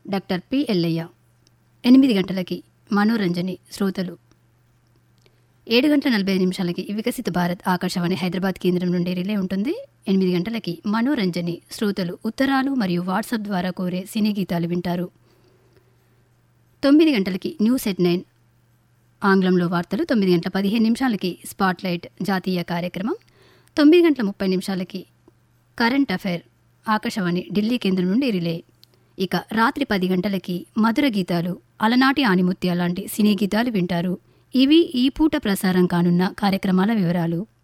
doctor P Ellaiah ఎనిమిది గంటలకి మనోరంజని శ్రోతలు ఏడు గంటల నలభై ఐదు నిమిషాలకి వికసిత భారత్ ఆకాశవాణి హైదరాబాద్ కేంద్రం నుండి రిలే ఉంటుంది ఎనిమిది గంటలకి మనోరంజని శ్రోతలు ఉత్తరాలు మరియు వాట్సాప్ ద్వారా కోరే సినీ గీతాలు వింటారు తొమ్మిది గంటలకి న్యూస్ ఎట్ నైన్ ఆంగ్లంలో వార్తలు తొమ్మిది గంటల పదిహేను నిమిషాలకి స్పాట్లైట్ జాతీయ కార్యక్రమం తొమ్మిది గంటల ముప్పై నిమిషాలకి కరెంట్ అఫైర్ ఆకాశవాణి ఢిల్లీ కేంద్రం నుండి రిలే ఇక రాత్రి పది గంటలకి మధుర గీతాలు అలనాటి ఆనిముత్య లాంటి సినీ గీతాలు వింటారు ఇవి ఈ పూట ప్రసారం కానున్న కార్యక్రమాల వివరాలు